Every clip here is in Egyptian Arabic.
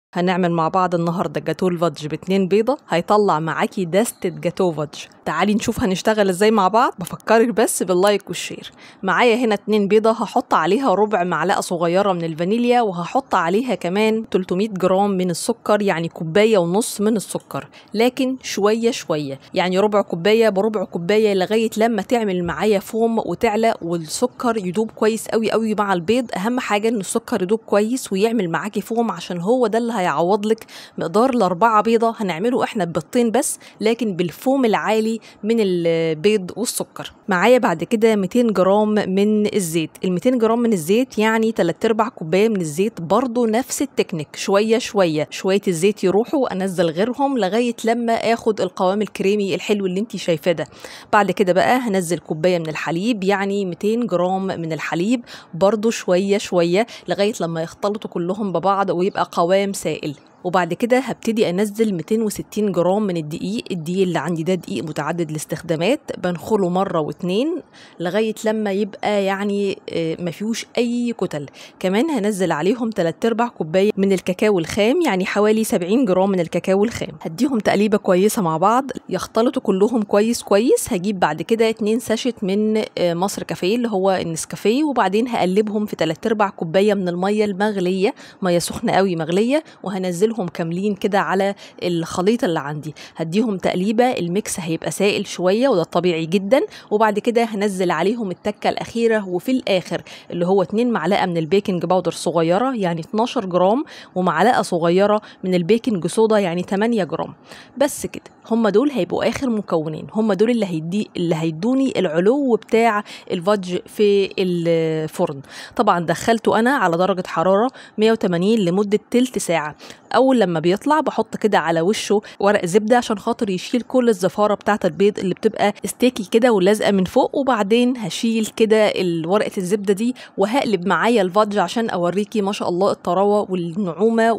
هنعمل مع بعض النهاردة جاتو الفادج باتنين بيضة هيطلع معاكي دستة جاتو فادج تعالي نشوف هنشتغل ازاي مع بعض بفكرك بس باللايك والشير معايا هنا اتنين بيضة هحط عليها ربع معلقة صغيرة من الفانيليا وهحط عليها كمان 300 جرام من السكر يعني كوباية ونص من السكر لكن شوية شوية يعني ربع كوباية بربع كوباية لغاية لما تعمل معايا فوم وتعلى والسكر يدوب كويس قوي قوي مع البيض اهم حاجة ان السكر يدوب كويس ويعمل معاكي فوم عشان هو ده اللي هيعوض لك مقدار الأربعة بيضة هنعمله احنا ببيضتين بس لكن بالفوم العالي من البيض والسكر معايا بعد كده 200 جرام من الزيت ال 200 جرام من الزيت يعني 3 ارباع كوبايه من الزيت برضو نفس التكنيك شويه شويه شويه الزيت يروحوا انزل غيرهم لغايه لما اخد القوام الكريمي الحلو اللي انت شايفاه ده بعد كده بقى هنزل كوبايه من الحليب يعني 200 جرام من الحليب برضو شويه شويه لغايه لما يختلطوا كلهم ببعض ويبقى قوام سائل وبعد كده هبتدي انزل 260 جرام من الدقيق الدقيق اللي عندي ده دقيق متعدد الاستخدامات بنخله مره واتنين لغايه لما يبقى يعني ما فيهوش اي كتل كمان هنزل عليهم 3 ارباع كوبايه من الكاكاو الخام يعني حوالي 70 جرام من الكاكاو الخام هديهم تقليبه كويسه مع بعض يختلطوا كلهم كويس كويس هجيب بعد كده 2 ساشت من مصر كافيه اللي هو النسكافيه وبعدين هقلبهم في 3 ارباع كوبايه من الميه المغليه ميه سخنه قوي مغليه وهنزل انزلهم كاملين كده على الخليط اللي عندي هديهم تقليبه الميكس هيبقى سائل شويه وده طبيعي جدا وبعد كده هنزل عليهم التكه الاخيره وفي الاخر اللي هو 2 معلقه من البيكنج باودر صغيره يعني 12 جرام ومعلقه صغيره من البيكنج صودا يعني 8 جرام بس كده هم دول هيبقوا اخر مكونين هم دول اللي هيدي اللي هيدوني العلو بتاع الفادج في الفرن طبعا دخلته انا على درجه حراره 180 لمده تلت ساعه اول لما بيطلع بحط كده على وشه ورق زبده عشان خاطر يشيل كل الزفاره بتاعه البيض اللي بتبقى استيكي كده ولازقه من فوق وبعدين هشيل كده ورقه الزبده دي وهقلب معايا الفادج عشان اوريكي ما شاء الله الطراوه والنعومه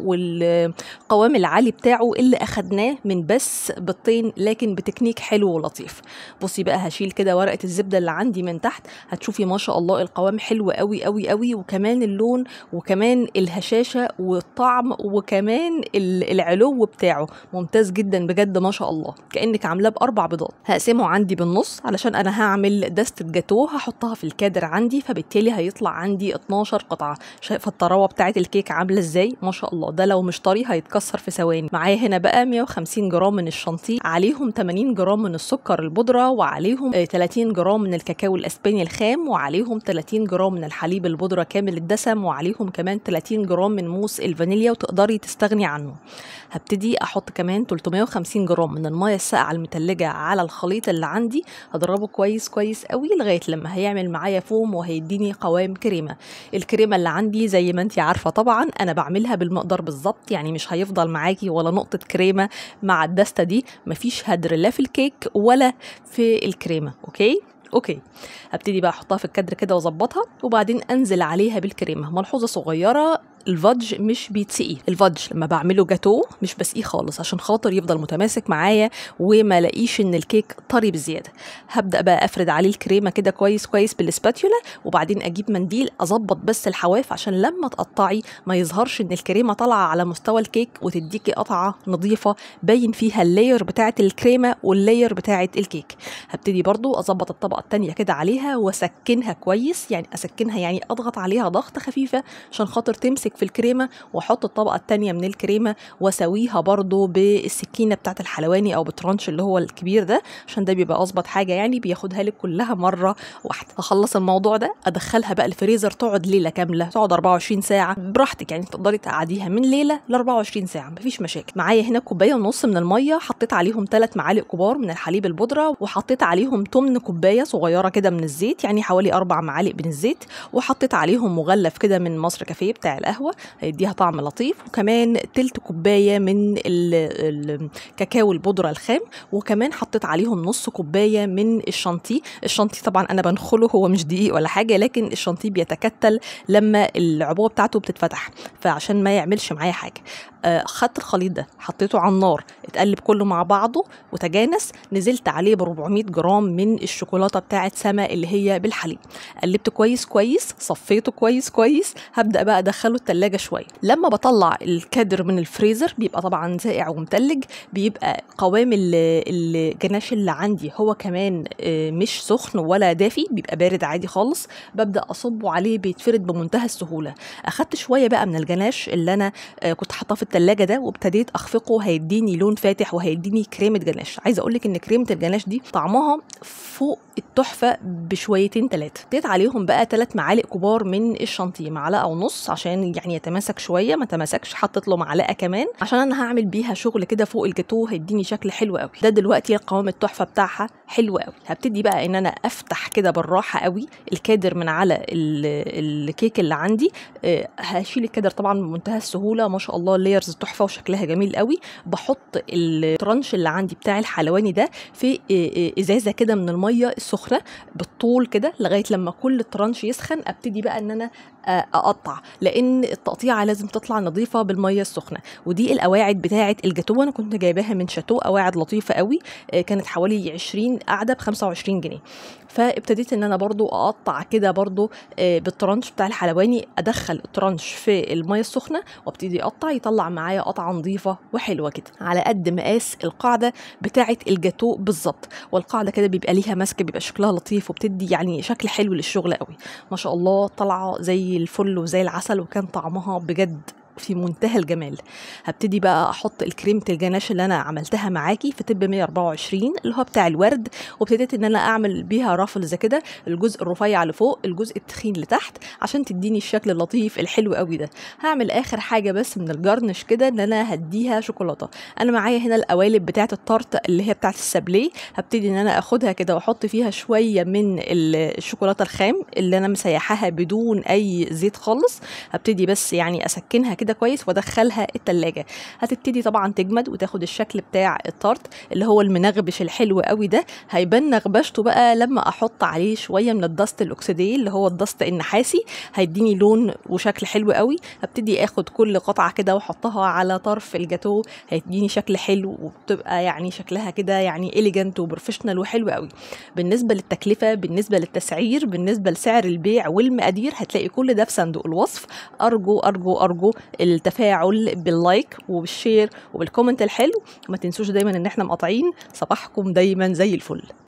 والقوام العالي بتاعه اللي اخدناه من بس بيضتين لكن بتكنيك حلو ولطيف بصي بقى هشيل كده ورقه الزبده اللي عندي من تحت هتشوفي ما شاء الله القوام حلو قوي قوي قوي وكمان اللون وكمان الهشاشه والطعم وكمان كمان العلو بتاعه ممتاز جدا بجد ما شاء الله كانك عاملاه باربع بيضات هقسمه عندي بالنص علشان انا هعمل دستة جاتو هحطها في الكادر عندي فبالتالي هيطلع عندي 12 قطعه شايفه الطراوه بتاعه الكيك عامله ازاي ما شاء الله ده لو مش طري هيتكسر في ثواني معايا هنا بقى 150 جرام من الشانتيه عليهم 80 جرام من السكر البودره وعليهم 30 جرام من الكاكاو الاسباني الخام وعليهم 30 جرام من الحليب البودره كامل الدسم وعليهم كمان 30 جرام من موس الفانيليا وتقدري تستغني استغني عنه هبتدي احط كمان 350 جرام من الميه الساقعه المتلجه على الخليط اللي عندي هضربه كويس كويس قوي لغايه لما هيعمل معايا فوم وهيديني قوام كريمه الكريمه اللي عندي زي ما انت عارفه طبعا انا بعملها بالمقدار بالظبط يعني مش هيفضل معاكي ولا نقطه كريمه مع الدسته دي مفيش هدر لا في الكيك ولا في الكريمه اوكي اوكي هبتدي بقى احطها في الكادر كده واظبطها وبعدين انزل عليها بالكريمه ملحوظه صغيره الفادج مش بيتسقي الفادج لما بعمله جاتو مش بسقيه خالص عشان خاطر يفضل متماسك معايا وما لاقيش ان الكيك طري بزياده هبدا بقى افرد عليه الكريمه كده كويس كويس بالسباتيولا وبعدين اجيب منديل اظبط بس الحواف عشان لما تقطعي ما يظهرش ان الكريمه طالعه على مستوى الكيك وتديكي قطعه نظيفه باين فيها اللاير بتاعه الكريمه واللاير بتاعه الكيك هبتدي برضو اظبط الطبقه الثانيه كده عليها واسكنها كويس يعني اسكنها يعني اضغط عليها ضغطه خفيفه عشان خاطر تمسك في الكريمه واحط الطبقه الثانيه من الكريمه واسويها برضو بالسكينه بتاعه الحلواني او بالترانش اللي هو الكبير ده عشان ده بيبقى اظبط حاجه يعني بياخدها لك كلها مره واحده اخلص الموضوع ده ادخلها بقى الفريزر تقعد ليله كامله تقعد 24 ساعه براحتك يعني تقدري تقعديها من ليله ل 24 ساعه مفيش مشاكل معايا هنا كوبايه ونص من الميه حطيت عليهم ثلاث معالق كبار من الحليب البودره وحطيت عليهم تمن كوبايه صغيره كده من الزيت يعني حوالي اربع معالق من الزيت وحطيت عليهم مغلف كده من مصر كافيه بتاع القهوه هيديها طعم لطيف وكمان تلت كوبايه من الكاكاو البودره الخام وكمان حطيت عليهم نص كوبايه من الشانتيه الشانتيه طبعا انا بنخله هو مش دقيق ولا حاجه لكن الشانتيه بيتكتل لما العبوه بتاعته بتتفتح فعشان ما يعملش معايا حاجه آه خدت الخليط ده حطيته على النار اتقلب كله مع بعضه وتجانس نزلت عليه ب 400 جرام من الشوكولاته بتاعه سما اللي هي بالحليب قلبت كويس كويس صفيته كويس كويس هبدا بقى ادخله التلاجة شويه لما بطلع الكادر من الفريزر بيبقى طبعا ساقع ومتلج بيبقى قوام ال- الجناش اللي عندي هو كمان آه، مش سخن ولا دافي بيبقى بارد عادي خالص ببدا اصبه عليه بيتفرد بمنتهى السهوله اخدت شويه بقى من الجناش اللي انا آه، كنت حاطاه في التلاجة ده وابتديت اخفقه هيديني لون فاتح وهيديني كريمه جناش عايزه اقول لك ان كريمه الجناش دي طعمها فوق التحفه بشويتين ثلاثه اديت عليهم بقى ثلاث معالق كبار من الشانتيه معلقه ونص عشان يعني يتماسك شويه ما تماسكش حطيت له معلقه كمان عشان انا هعمل بيها شغل كده فوق الجاتو هيديني شكل حلو قوي ده دلوقتي القوام التحفه بتاعها حلو قوي هبتدي بقى ان انا افتح كده بالراحه قوي الكادر من على ال- الكيك اللي عندي آه، هشيل الكادر طبعا بمنتهى السهوله ما شاء الله الليرز تحفه وشكلها جميل قوي بحط الترانش اللي عندي بتاع الحلواني ده في آه، آه، ازازه كده من الميه السخنه بالطول كده لغايه لما كل الترانش يسخن ابتدي بقى ان انا آه، اقطع لان التقطيعه لازم تطلع نظيفه بالميه السخنه ودي القواعد بتاعه الجاتو انا كنت جايباها من شاتو قواعد لطيفه قوي آه، كانت حوالي 20 قاعده ب 25 جنيه فابتديت ان انا برضو اقطع كده برضو آه، بالترانش بتاع الحلواني ادخل الترانش في الميه السخنه وابتدي اقطع يطلع معايا قطعه نظيفه وحلوه كده على قد مقاس القاعده بتاعه الجاتو بالظبط والقاعده كده بيبقى ليها ماسكه بيبقى شكلها لطيف وبتدي يعني شكل حلو للشغل قوي ما شاء الله طالعه زي الفل وزي العسل وكان طعمها بجد في منتهى الجمال هبتدي بقى احط الكريمه الجناش اللي انا عملتها معاكي في تب 124 اللي هو بتاع الورد وابتديت ان انا اعمل بيها رافلز كده الجزء الرفيع لفوق الجزء التخين لتحت عشان تديني الشكل اللطيف الحلو قوي ده هعمل اخر حاجه بس من الجرنش كده ان انا هديها شوكولاته انا معايا هنا القوالب بتاعه التارت اللي هي بتاعه السابليه هبتدي ان انا اخدها كده واحط فيها شويه من ال- الشوكولاته الخام اللي انا مسيحاها بدون اي زيت خالص هبتدي بس يعني اسكنها كده كويس وادخلها التلاجة هتبتدي طبعا تجمد وتاخد الشكل بتاع التارت اللي هو المنغبش الحلو قوي ده هيبان نغبشته بقى لما احط عليه شويه من الدست الاكسيديه اللي هو الدست النحاسي هيديني لون وشكل حلو قوي هبتدي اخد كل قطعه كده واحطها على طرف الجاتو هيديني شكل حلو وبتبقى يعني شكلها كده يعني اليجنت وبروفيشنال وحلو قوي بالنسبه للتكلفه بالنسبه للتسعير بالنسبه لسعر البيع والمقادير هتلاقي كل ده في صندوق الوصف ارجو ارجو ارجو التفاعل باللايك وبالشير وبالكومنت الحلو وما تنسوش دايما ان احنا مقاطعين صباحكم دايما زي الفل